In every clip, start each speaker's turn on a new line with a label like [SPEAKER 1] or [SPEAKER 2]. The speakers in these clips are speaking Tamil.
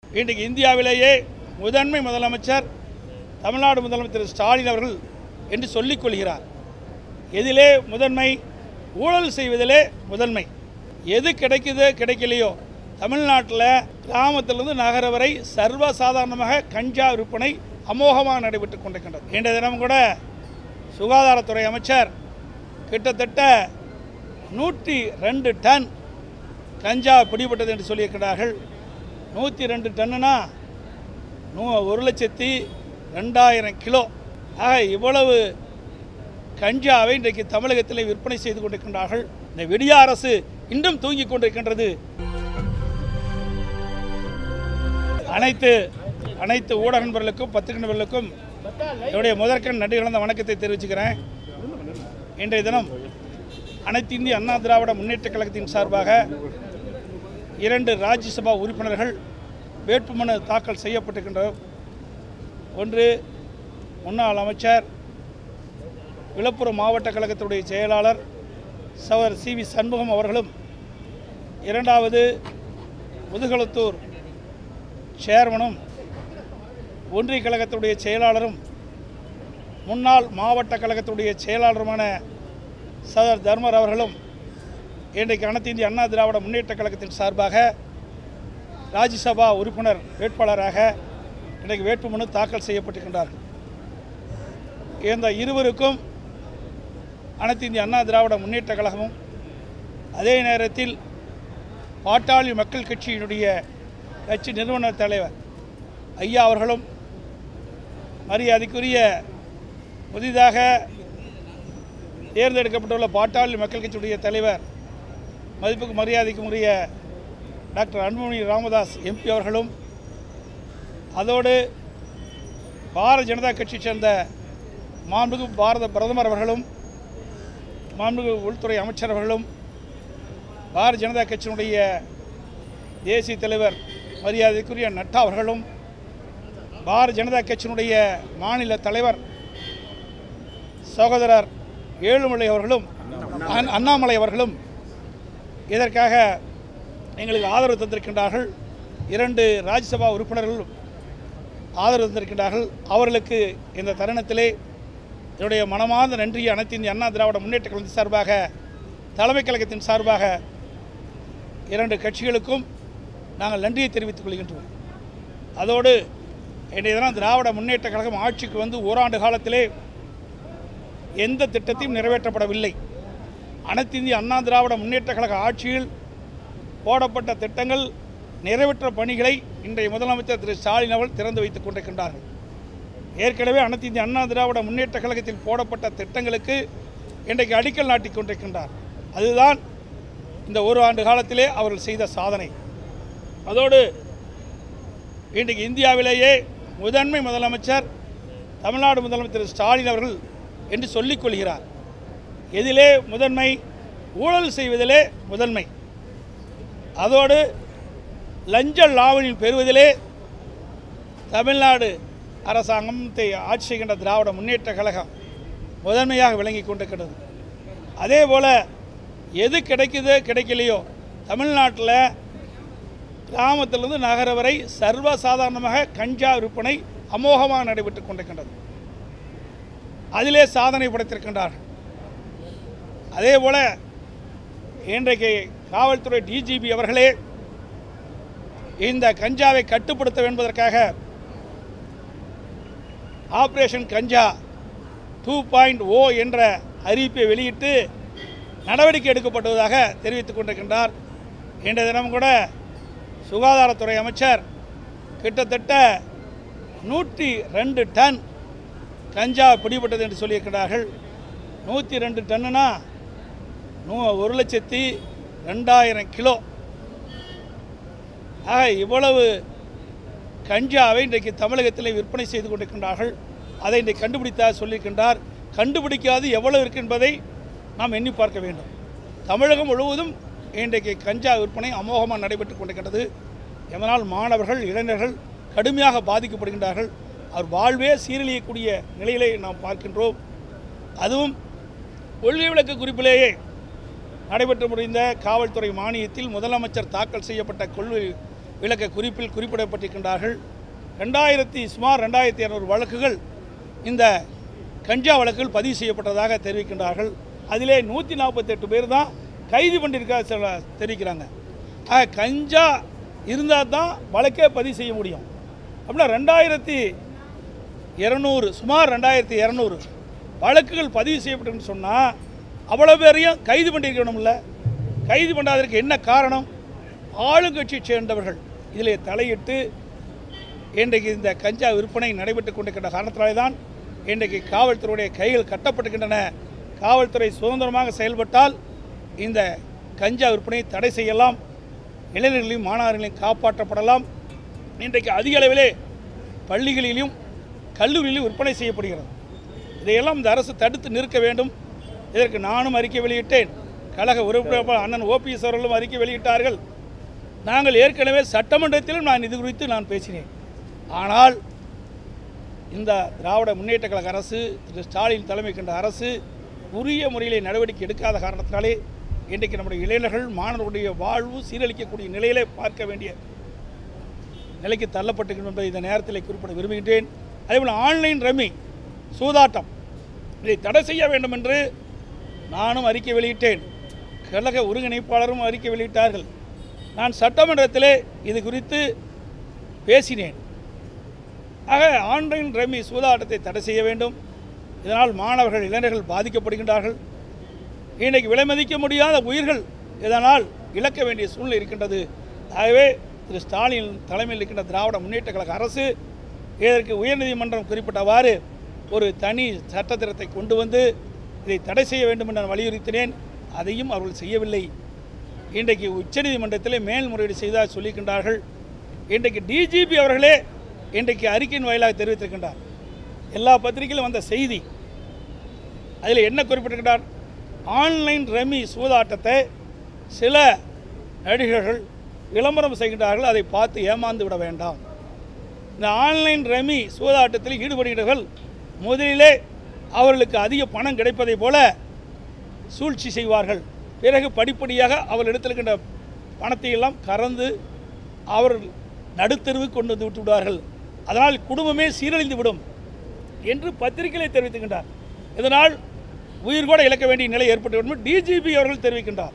[SPEAKER 1] இன்றைக்கு இந்தியாவிலேயே முதன்மை முதலமைச்சர் தமிழ்நாடு முதலமைச்சர் ஸ்டாலின் அவர்கள் என்று சொல்லிக் கொள்கிறார் எதிலே முதன்மை ஊழல் செய்வதிலே முதன்மை எது கிடைக்குதோ கிடைக்கலையோ தமிழ்நாட்டில் கிராமத்திலிருந்து நகர வரை சர்வசாதாரணமாக கஞ்சா விற்பனை அமோகமாக நடைபெற்று கொண்டிருக்கின்றது இன்றைய தினம் கூட சுகாதாரத்துறை அமைச்சர் கிட்டத்தட்ட நூற்றி ரெண்டு டன் கஞ்சா பிடிபட்டது என்று சொல்லியிருக்கிறார்கள் நூற்றி ரெண்டு டன்னுனா நூ ஒரு லட்சத்தி ரெண்டாயிரம் கிலோ ஆக இவ்வளவு கஞ்சாவை இன்றைக்கு தமிழகத்தில் விற்பனை செய்து கொண்டிருக்கின்றார்கள் இந்த விடிய அரசு இன்னும் தூங்கிக் கொண்டிருக்கின்றது அனைத்து அனைத்து ஊடக நண்பர்களுக்கும் பத்திரிகை நண்பர்களுக்கும் என்னுடைய முதற்கண் நன்றி கலந்த வணக்கத்தை தெரிவிச்சுக்கிறேன் இன்றைய தினம் அனைத்து இந்திய அண்ணா திராவிட முன்னேற்றக் கழகத்தின் சார்பாக இரண்டு ராஜ்யசபா உறுப்பினர்கள் வேட்புமனு தாக்கல் செய்யப்பட்டிருக்கின்றனர் ஒன்று முன்னாள் அமைச்சர் விழுப்புரம் மாவட்ட கழகத்துடைய செயலாளர் சவர் சி வி சண்முகம் அவர்களும் இரண்டாவது முதுகுளத்தூர் சேர்மனும் ஒன்றிய கழகத்துடைய செயலாளரும் முன்னாள் மாவட்ட கழகத்துடைய செயலாளருமான சதர் தர்மர் அவர்களும் இன்றைக்கு அனைத்து இந்திய அண்ணா திராவிட முன்னேற்ற கழகத்தின் சார்பாக ராஜ்யசபா உறுப்பினர் வேட்பாளராக இன்றைக்கு வேட்புமனு தாக்கல் செய்யப்பட்டிருக்கின்றார்கள் இந்த இருவருக்கும் அனைத்து இந்திய அண்ணா திராவிட முன்னேற்ற கழகமும் அதே நேரத்தில் பாட்டாளி மக்கள் கட்சியினுடைய கட்சி நிறுவன தலைவர் ஐயா அவர்களும் மரியாதைக்குரிய புதிதாக தேர்ந்தெடுக்கப்பட்டுள்ள பாட்டாளி மக்கள் கட்சியுடைய தலைவர் மதிப்புக்கு மரியாதைக்கும் உரிய டாக்டர் அன்புமணி ராமதாஸ் எம்பி அவர்களும் அதோடு பாரதிய ஜனதா கட்சியை சேர்ந்த மாண்புமிகு பாரத பிரதமர் அவர்களும் மாண்புமிகு உள்துறை அமைச்சர் அவர்களும் பாரதிய ஜனதா கட்சியினுடைய தேசிய தலைவர் மரியாதைக்குரிய நட்டா அவர்களும் பாரதிய ஜனதா கட்சியினுடைய மாநில தலைவர் சகோதரர் ஏழுமலை அவர்களும் அண்ணா- அண்ணாமலை அவர்களும் இதற்காக எங்களுக்கு ஆதரவு தந்திருக்கின்றார்கள் இரண்டு ராஜ்யசபா உறுப்பினர்களும் ஆதரவு தந்திருக்கின்றார்கள் அவர்களுக்கு இந்த தருணத்திலே என்னுடைய மனமார்ந்த நன்றியை அனைத்து இந்திய அண்ணா திராவிட முன்னேற்ற கழகத்தின் சார்பாக தலைமைக் கழகத்தின் சார்பாக இரண்டு கட்சிகளுக்கும் நாங்கள் நன்றியை தெரிவித்துக் கொள்கின்றோம் அதோடு இன்றைய தினம் திராவிட முன்னேற்ற கழகம் ஆட்சிக்கு வந்து ஓராண்டு காலத்திலே எந்த திட்டத்தையும் நிறைவேற்றப்படவில்லை அனைத்து இந்திய அண்ணா திராவிட முன்னேற்ற கழக ஆட்சியில் போடப்பட்ட திட்டங்கள் நிறைவேற்ற பணிகளை இன்றைய முதலமைச்சர் திரு ஸ்டாலின் அவர்கள் திறந்து வைத்துக் கொண்டிருக்கின்றார்கள் ஏற்கனவே அனைத்து இந்திய அண்ணா திராவிட முன்னேற்ற கழகத்தில் போடப்பட்ட திட்டங்களுக்கு இன்றைக்கு அடிக்கல் நாட்டிக் கொண்டிருக்கின்றார் அதுதான் இந்த ஒரு ஆண்டு காலத்திலே அவர்கள் செய்த சாதனை அதோடு இன்றைக்கு இந்தியாவிலேயே முதன்மை முதலமைச்சர் தமிழ்நாடு முதலமைச்சர் ஸ்டாலின் அவர்கள் என்று சொல்லிக் கொள்கிறார் எதிலே முதன்மை ஊழல் செய்வதிலே முதன்மை அதோடு லஞ்ச லாவணியில் பெறுவதிலே தமிழ்நாடு அரசாங்கத்தை ஆட்சி செய்கின்ற திராவிட முன்னேற்ற கழகம் முதன்மையாக விளங்கி கொண்டிருக்கிறது அதே போல் எது கிடைக்குதோ கிடைக்கலையோ தமிழ்நாட்டில் கிராமத்திலிருந்து நகர வரை சர்வசாதாரணமாக கஞ்சா விற்பனை அமோகமாக நடைபெற்று கொண்டிருக்கின்றது அதிலே சாதனை படைத்திருக்கின்றார்கள் அதே போல் இன்றைக்கு காவல்துறை டிஜிபி அவர்களே இந்த கஞ்சாவை கட்டுப்படுத்த என்பதற்காக operation ganja two point O என்ற அறிவிப்பை வெளியிட்டு நடவடிக்கை எடுக்கப்பட்டுவதாக தெரிவித்துக் கொண்டிருக்கின்றார் இன்றைய தினம் கூட சுகாதாரத்துறை அமைச்சர் கிட்டத்தட்ட நூற்றி ரெண்டு டன் கஞ்சா பிடிபட்டது என்று சொல்லியிருக்கிறார்கள் நூற்றி ரெண்டு டன்னுனா நூ ஒரு லட்சத்தி ரெண்டாயிரம் கிலோ ஆக இவ்வளவு கஞ்சாவை இன்றைக்கு தமிழகத்தில் விற்பனை செய்து கொண்டிருக்கின்றார்கள் அதை இன்றைக்கு கண்டுபிடித்தார் சொல்லியிருக்கின்றார் கண்டுபிடிக்காது எவ்வளவு இருக்கு என்பதை நாம் எண்ணி பார்க்க வேண்டும் தமிழகம் முழுவதும் இன்றைக்கு கஞ்சா விற்பனை அமோகமாக நடைபெற்று கொண்டிருக்கின்றது இதனால் மாணவர்கள் இளைஞர்கள் கடுமையாக பாதிக்கப்படுகின்றார்கள் அவர் வாழ்வே சீரழியக்கூடிய நிலையிலே நாம் பார்க்கின்றோம் அதுவும் கொள்கை விளக்கு குறிப்பிலேயே நடைபெற்று முடிந்த காவல்துறை மானியத்தில் முதலமைச்சர் தாக்கல் செய்யப்பட்ட கொள்கை விளக்க குறிப்பில் குறிப்பிடப்பட்டிருக்கின்றார்கள் ரெண்டாயிரத்தி சுமார் ரெண்டாயிரத்தி இரநூறு வழக்குகள் இந்த கஞ்சா வழக்குகள் பதிவு செய்யப்பட்டதாக தெரிவிக்கின்றார்கள் அதிலே நூற்றி நாற்பத்தெட்டு பேர் தான் கைது பண்ணியிருக்கா சொல்ல தெரிவிக்கிறாங்க ஆக கஞ்சா இருந்தால் தான் வழக்கே பதிவு செய்ய முடியும் அப்படின்னா ரெண்டாயிரத்தி இரநூறு சுமார் ரெண்டாயிரத்தி இரநூறு வழக்குகள் பதிவு செய்யப்பட்டுன்னு சொன்னால் அவ்வளோ பேரையும் கைது பண்ணியிருக்கணும்ல கைது பண்ணாததற்கு என்ன காரணம் ஆளுங்கட்சியை சேர்ந்தவர்கள் இதில் தலையிட்டு இன்றைக்கு இந்த கஞ்சா விற்பனை நடைபெற்று கொண்டிருக்கின்ற காரணத்தினாலே தான் இன்றைக்கு காவல்துறையுடைய கைகள் கட்டப்பட்டுகின்றன காவல்துறை சுதந்திரமாக செயல்பட்டால் இந்த கஞ்சா விற்பனையை தடை செய்யலாம் இளைஞர்களையும் மாணவர்களையும் காப்பாற்றப்படலாம் இன்றைக்கு அதிக அளவிலே பள்ளிகளிலும் கல்லூரியிலும் விற்பனை செய்யப்படுகிறது இதையெல்லாம் இந்த அரசு தடுத்து நிற்க வேண்டும் இதற்கு நானும் அறிக்கை வெளியிட்டேன் கழக உறுப்பினர் அண்ணன் ஓபிஎஸ் அவர்களும் அறிக்கை வெளியிட்டார்கள் நாங்கள் ஏற்கனவே சட்டமன்றத்திலும் நான் இது குறித்து நான் பேசினேன் ஆனால் இந்த திராவிட முன்னேற்ற கழக அரசு திரு ஸ்டாலின் தலைமை கொண்ட அரசு உரிய முறையிலே நடவடிக்கை எடுக்காத காரணத்தினாலே இன்றைக்கு நம்முடைய இளைஞர்கள் மாணவர்களுடைய வாழ்வு சீரழிக்கக்கூடிய நிலையிலே பார்க்க வேண்டிய நிலைக்கு தள்ளப்பட்டிருக்கின்றோம் என்பதை இந்த நேரத்தில் குறிப்பிட விரும்புகின்றேன் அதேபோல் ஆன்லைன் ரம்மி சூதாட்டம் இதை தடை செய்ய வேண்டும் என்று நானும் அறிக்கை வெளியிட்டேன் கழக ஒருங்கிணைப்பாளரும் அறிக்கை வெளியிட்டார்கள் நான் சட்டமன்றத்திலே இது குறித்து பேசினேன் ஆக ஆன்லைன் ரம்மி சூதாட்டத்தை தடை செய்ய வேண்டும் இதனால் மாணவர்கள் இளைஞர்கள் பாதிக்கப்படுகின்றார்கள் இன்றைக்கு விலை மதிக்க முடியாத உயிர்கள் இதனால் இழக்க வேண்டிய சூழ்நிலை இருக்கின்றது ஆகவே திரு ஸ்டாலின் தலைமையில் இருக்கின்ற திராவிட முன்னேற்ற கழக அரசு இதற்கு உயர்நீதிமன்றம் குறிப்பிட்டவாறு ஒரு தனி சட்டத்திட்டத்தை கொண்டு வந்து இதை தடை செய்ய வேண்டும் என்று நான் வலியுறுத்தினேன் அதையும் அவர்கள் செய்யவில்லை இன்றைக்கு உச்சநீதிமன்றத்தில் மேல்முறையீடு செய்ததாக சொல்லியிருக்கின்றார்கள் இன்றைக்கு டிஜிபி அவர்களே இன்றைக்கு அறிக்கையின் வாயிலாக தெரிவித்திருக்கின்றார் எல்லா பத்திரிகையிலும் வந்த செய்தி அதில் என்ன குறிப்பிட்டிருக்கிறார் ஆன்லைன் ரம்மி சூதாட்டத்தை சில நடிகர்கள் விளம்பரம் செய்கின்றார்கள் அதை பார்த்து ஏமாந்து விட வேண்டாம் இந்த ஆன்லைன் ரம்மி சூதாட்டத்தில் ஈடுபடுகிறவர்கள் முதலிலே அவர்களுக்கு அதிக பணம் கிடைப்பதைப் போல சூழ்ச்சி செய்வார்கள் பிறகு படிப்படியாக அவர்களிடத்தில் இருக்கின்ற பணத்தை எல்லாம் கறந்து அவர் நடுத்தெருவுக்கு கொண்டு வந்து விட்டு விடுவார்கள் அதனால் குடும்பமே சீரழிந்து விடும் என்று பத்திரிகையிலே தெரிவித்துக்கின்றார் இதனால் உயிர் கூட இழக்க வேண்டிய நிலை ஏற்பட்டுவிடும் டிஜிபி அவர்கள் தெரிவிக்கின்றார்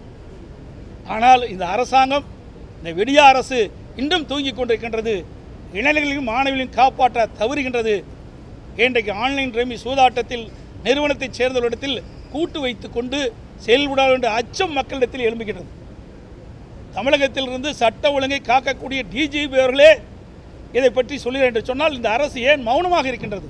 [SPEAKER 1] ஆனால் இந்த அரசாங்கம் இந்த விடிய அரசு இன்னும் தூங்கிக் கொண்டிருக்கின்றது இளைஞர்களையும் மாணவிகளையும் காப்பாற்ற தவறுகின்றது இன்றைக்கு ஆன்லைன் ரம்மி சூதாட்டத்தில் நிறுவனத்தைச் சேர்ந்தவரிடத்தில் கூட்டு வைத்துக் கொண்டு செயல்படாது என்ற அச்சம் மக்களிடத்தில் எழும்புகின்றது தமிழகத்திலிருந்து சட்ட ஒழுங்கை காக்கக்கூடிய டிஜிபி அவர்களே இதை பற்றி சொல்லுகிறேன் என்று சொன்னால் இந்த அரசு ஏன் மௌனமாக இருக்கின்றது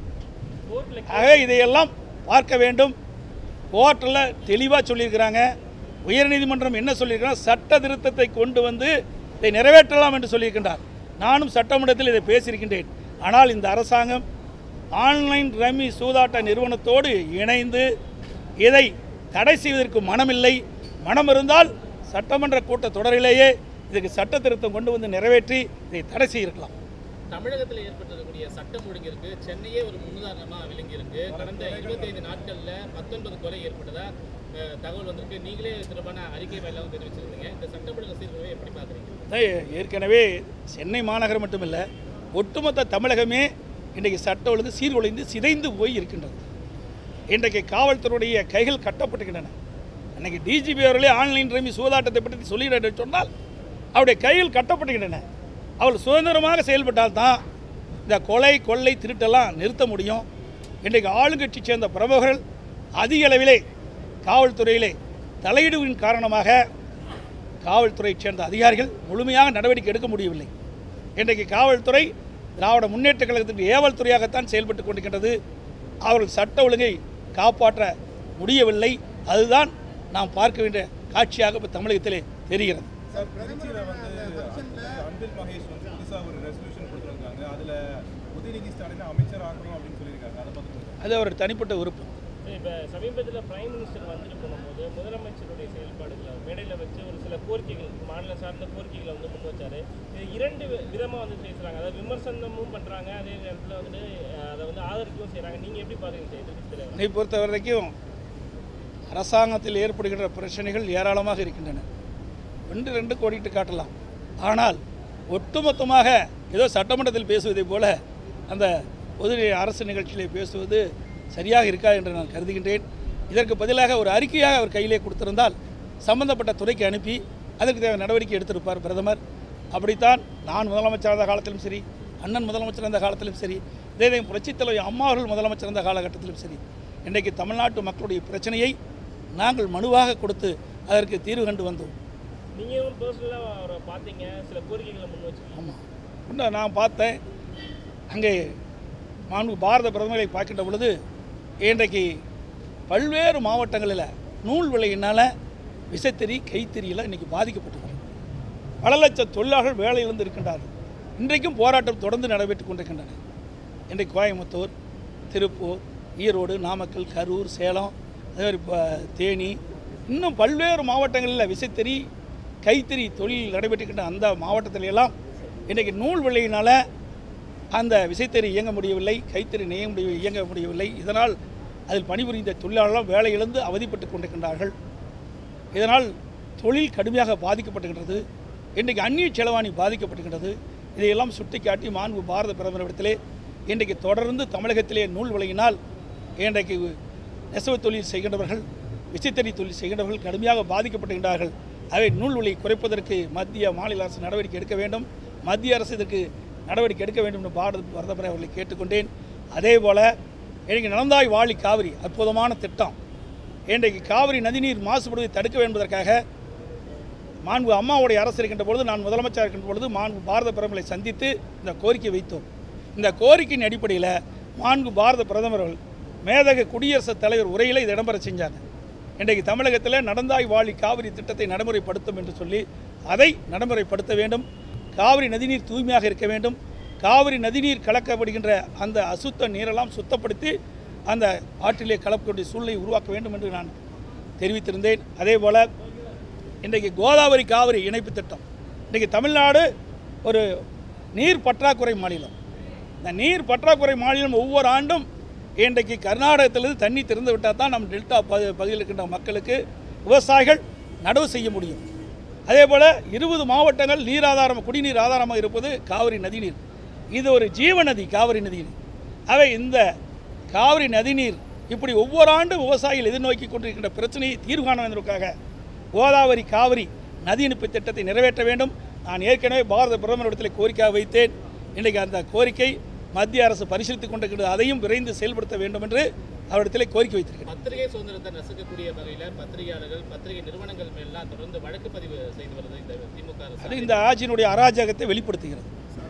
[SPEAKER 1] ஆக இதையெல்லாம் பார்க்க வேண்டும் கோர்ட்டில் தெளிவாக சொல்லியிருக்கிறாங்க உயர்நீதிமன்றம் என்ன சொல்லியிருக்கிறாங்க சட்ட திருத்தத்தை கொண்டு வந்து இதை நிறைவேற்றலாம் என்று சொல்லியிருக்கின்றார் நானும் சட்டமன்றத்தில் இதை பேசியிருக்கின்றேன் ஆனால் இந்த அரசாங்கம் ஆன்லைன் ரம்மி சூதாட்ட நிறுவனத்தோடு இணைந்து இதை தடை செய்வதற்கு மனமில்லை மனம் இருந்தால் சட்டமன்ற கூட்டத் தொடரிலேயே இதுக்கு சட்ட திருத்தம் கொண்டு வந்து நிறைவேற்றி இதை தடை செய்திருக்கலாம்
[SPEAKER 2] தமிழகத்தில் ஏற்பட்டிருக்கக்கூடிய சட்டம் ஒழுங்கிற்கு சென்னையே ஒரு முன்னுதாரணமாக விளங்கியிருக்கு கடந்த இருபத்தைந்து நாட்களில் பத்தொன்பது கொலை ஏற்பட்டதா அஹ், தகவல் வந்திருக்கு நீங்களே தொடர்பான அறிக்கை வாயிலாகவும் தெரிவிச்சிருந்தீங்க இந்த சட்டம் ஒழுங்கு சீர்குலைவை எப்படி பார்க்குறீங்க
[SPEAKER 1] அதான் ஏற்கனவே சென்னை மாநகரம் மட்டுமில்லை ஒட்டுமொத்த தமிழகமே இன்றைக்கு சட்ட ஒழுங்கு சீர்குலைந்து சிதைந்து போய் இருக்கின்றது இன்றைக்கு காவல்துறையுடைய கைகள் கட்டப்பட்டுகின்றன அன்னைக்கு டிஜிபி அவர்களே ஆன்லைன் ரம்மி சூதாட்டத்தை பற்றி சொல்லுகிறார் என்று சொன்னால் அவருடைய கைகள் கட்டப்பட்டுகின்றன அவள் சுதந்திரமாக செயல்பட்டால் தான் இந்த கொலை கொள்ளை திருட்டெல்லாம் நிறுத்த முடியும் இன்றைக்கு ஆளுங்கட்சி சேர்ந்த பிரமுகர்கள் அதிக அளவிலே காவல்துறையிலே தலையீடுவின் காரணமாக காவல்துறையைச் சேர்ந்த அதிகாரிகள் முழுமையாக நடவடிக்கை எடுக்க முடியவில்லை இன்றைக்கு காவல்துறை திராவிட முன்னேற்ற கழகத்திற்கு ஏவல் துறையாகத்தான் செயல்பட்டு கொண்டிருக்கின்றது அவர்கள் சட்ட ஒழுங்கை காப்பாற்ற முடியவில்லை அதுதான் நாம் பார்க்க வேண்டிய காட்சியாக இப்போ தமிழகத்திலே தெரிகிறது
[SPEAKER 3] சார் திருச்சியில் வந்து அன்பில் மகேஷ் வந்து புதுசாக ஒரு ரெசல்யூஷன் கொடுத்துருக்காங்க அதில் உதயநிதி ஸ்டாலினை அமைச்சர் ஆக்கணும் அப்படின்னு சொல்லியிருக்காங்க அதை பற்றி
[SPEAKER 1] அது அவர் தனிப்பட்ட விருப்பம்
[SPEAKER 4] இப்போ சமீபத்தில் பிரைம் மினிஸ்டர் வந்துட்டு போகும்போது முதலமைச்சருடைய செயல்பாடுகளை மேடையில் வச்சு ஒரு சில கோரிக்கைகள் மாநில சார்ந்த கோரிக்கைகளை வந்து முன் வச்சாரு இது இரண்டு விதமாக வந்து பேசுகிறாங்க அதாவது விமர்சனமும் பண்ணுறாங்க அதே நேரத்தில் வந்துட்டு அஹ், அதை வந்து ஆதரிக்கவும் செய்கிறாங்க நீங்கள் எப்படி பார்க்குறீங்க சார் எதிர்ப்பு
[SPEAKER 1] என்னை பொறுத்த வரைக்கும் அரசாங்கத்தில் ஏற்படுகின்ற பிரச்சனைகள் ஏராளமாக இருக்கின்றன ஒன்று ரெண்டு கோடிட்டு காட்டலாம் ஆனால் ஒட்டுமொத்தமாக ஏதோ சட்டமன்றத்தில் பேசுவதைப் போல அந்த பொது அரசு நிகழ்ச்சியிலே பேசுவது சரியாக இருக்கா என்று நான் கருதுகின்றேன் இதற்கு பதிலாக ஒரு அறிக்கையாக அவர் கையிலே கொடுத்திருந்தால் சம்பந்தப்பட்ட துறைக்கு அனுப்பி அதற்கு தேவை நடவடிக்கை எடுத்திருப்பார் பிரதமர் அப்படித்தான் நான் முதலமைச்சர் இருந்த காலத்திலும் சரி அண்ணன் முதலமைச்சர் இருந்த காலத்திலும் சரி இதே இதே புரட்சித் தலைவர் அம்மா அவர்கள் முதலமைச்சர் இருந்த காலகட்டத்திலும் சரி இன்றைக்கு தமிழ்நாட்டு மக்களுடைய பிரச்சனையை நாங்கள் மனுவாக கொடுத்து அதற்கு தீர்வு கண்டு வந்தோம்
[SPEAKER 4] நீங்களும் பர்சனலாக அவரை பார்த்தீங்க சில கோரிக்கைகளை முன் வச்சிருக்கீங்க
[SPEAKER 1] ஆமாம் இன்னும் நான் பார்த்தேன் அங்கே மாண்பு பாரத பிரதமரை பார்க்கின்ற பொழுது இன்றைக்கு பல்வேறு மாவட்டங்களில் நூல் விலையினால் விசைத்தறி கைத்தறியில் இன்றைக்கி பாதிக்கப்பட்டிருக்கிறது பல லட்சம் தொழிலாளர்கள் வேலையிலிருந்து இருக்கின்றார்கள் இன்றைக்கும் போராட்டம் தொடர்ந்து நடைபெற்றுக் கொண்டிருக்கின்றன இன்றைக்கு கோயம்புத்தூர் திருப்பூர் ஈரோடு நாமக்கல் கரூர் சேலம் அதே மாதிரி இப்போ தேனி இன்னும் பல்வேறு மாவட்டங்களில் விசைத்தறி கைத்தறி தொழில் நடைபெற்றுக்கின்ற அந்த மாவட்டத்தில எல்லாம் இன்றைக்கு நூல் விலையினால் அந்த விசைத்தறி இயங்க முடியவில்லை கைத்தறி நெய்ய முடிய இயங்க முடியவில்லை இதனால் அதில் பணிபுரிந்த தொழிலாளர்கள் வேலையிழந்து அவதிப்பட்டு கொண்டிருக்கின்றார்கள் இதனால் தொழில் கடுமையாக பாதிக்கப்பட்டுகின்றது இன்றைக்கு அந்நிய செலவாணி பாதிக்கப்பட்டுகின்றது இதையெல்லாம் சுட்டிக்காட்டி மாண்பு பாரத பிரதமரிடத்திலே இன்றைக்கு தொடர்ந்து தமிழகத்திலே நூல் விலையினால் இன்றைக்கு நெசவு தொழில் செய்கின்றவர்கள் விசைத்தறி தொழில் செய்கின்றவர்கள் கடுமையாக பாதிக்கப்படுகின்றார்கள் அவை நூல் விலை குறைப்பதற்கு மத்திய மாநில அரசு நடவடிக்கை எடுக்க வேண்டும் மத்திய அரசு இதற்கு நடவடிக்கை எடுக்க வேண்டும் என்று பாரத பிரதமரை அவர்களை கேட்டுக்கொண்டேன் அதே போல் இன்றைக்கு நடந்தாய் வாழி காவிரி அற்புதமான திட்டம் இன்றைக்கு காவிரி நதிநீர் மாசுபடுவதை தடுக்க வேண்டும் என்பதற்காக மாண்பு அம்மாவுடைய அரசு இருக்கின்ற பொழுது நான் முதலமைச்சர் இருக்கின்ற பொழுது மாண்பு பாரத பிரதமரை சந்தித்து இந்த கோரிக்கை வைத்தோம் இந்த கோரிக்கையின் அடிப்படையில் மாண்பு பாரத பிரதமர்கள் மேதக குடியரசுத் தலைவர் உரையில் இதை இடம்பெற செஞ்சாங்க இன்றைக்கு தமிழகத்தில் நடந்தாய் வாழி காவிரி திட்டத்தை நடைமுறைப்படுத்தும் என்று சொல்லி அதை நடைமுறைப்படுத்த வேண்டும் காவிரி நதிநீர் தூய்மையாக இருக்க வேண்டும் காவிரி நதிநீர் கலக்கப்படுகின்ற அந்த அசுத்த நீரெல்லாம் சுத்தப்படுத்தி அந்த ஆற்றிலே கலக்கக்கூடிய சூழ்நிலை உருவாக்க வேண்டும் என்று நான் தெரிவித்திருந்தேன் அதே போல் இன்றைக்கு கோதாவரி காவிரி இணைப்பு திட்டம் இன்றைக்கி தமிழ்நாடு ஒரு நீர் பற்றாக்குறை மாநிலம் இந்த நீர் பற்றாக்குறை மாநிலம் ஒவ்வொரு ஆண்டும் இன்றைக்கு கர்நாடகத்திலிருந்து தண்ணி திறந்து விட்டால் தான் நம் டெல்டா பகு பகுதியில் இருக்கின்ற மக்களுக்கு விவசாயிகள் நடவு செய்ய முடியும் அதே போல் இருபது மாவட்டங்கள் நீர் ஆதாரம் குடிநீர் ஆதாரமாக இருப்பது காவிரி நதிநீர் இது ஒரு ஜீவ நதி காவிரி நதிநீர் அவை இந்த காவிரி நதிநீர் இப்படி ஒவ்வொரு ஆண்டும் விவசாயிகள் எதிர்நோக்கி கொண்டிருக்கின்ற பிரச்சனையை தீர்வு காண வேண்டுவதற்காக கோதாவரி காவிரி நதி இணைப்பு திட்டத்தை நிறைவேற்ற வேண்டும் நான் ஏற்கனவே பாரத பிரதமரிடத்தில் கோரிக்கையாக வைத்தேன் இன்றைக்கு அந்த கோரிக்கை மத்திய அரசு பரிசீலித்துக் கொண்டிருக்கிறது அதையும் விரைந்து செயல்படுத்த வேண்டும் என்று அவரிடத்திலே கோரிக்கை வைத்திருக்கிறேன்
[SPEAKER 2] பத்திரிகை சுதந்திரத்தை நசுக்கக்கூடிய வகையில் பத்திரிகையாளர்கள் பத்திரிகை நிறுவனங்கள் மேலாம் தொடர்ந்து வழக்கு பதிவு செய்து வருது இந்த திமுக அரசு
[SPEAKER 1] அது இந்த ஆட்சியினுடைய அராஜகத்தை வெளிப்படுத்துகிறது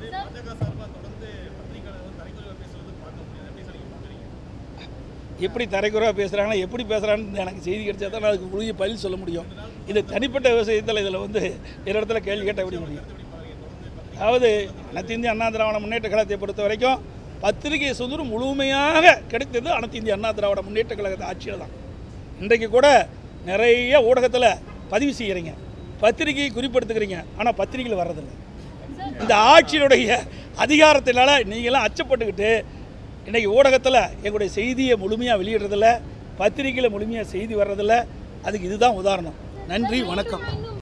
[SPEAKER 1] எப்படி தரைக்குறைவாக பேசுகிறாங்கன்னா எப்படி பேசுகிறான்னு எனக்கு செய்தி கிடைச்சா தான் நான் அதுக்கு முழுகிய பதில் சொல்ல முடியும் இது தனிப்பட்ட விஷயத்தில் இதில் வந்து ஒரு இடத்துல கேள்வி கேட்ட எப்படி முடியும் அதாவது அனைத்து இந்திய அண்ணா திராவிட முன்னேற்ற கழகத்தை பொறுத்த வரைக்கும் பத்திரிகை சுதந்திரம் முழுமையாக கிடைத்தது அனைத்து இந்திய அண்ணா திராவிட முன்னேற்ற கழகத்தை ஆட்சியில் தான் இன்றைக்கு கூட நிறைய ஊடகத்தில் பதிவு செய்கிறீங்க பத்திரிகையை குறிப்பிடுத்துக்கிறீங்க ஆனால் பத்திரிகையில் வர்றதில்லை இந்த ஆட்சியினுடைய அதிகாரத்தினால நீங்களாம் அச்சப்பட்டுக்கிட்டு இன்றைக்கி ஊடகத்தில் எங்களுடைய செய்தியை முழுமையாக வெளியிடுறதில்ல பத்திரிகையில் முழுமையாக செய்தி வர்றதில்ல அதுக்கு இதுதான் உதாரணம் நன்றி வணக்கம்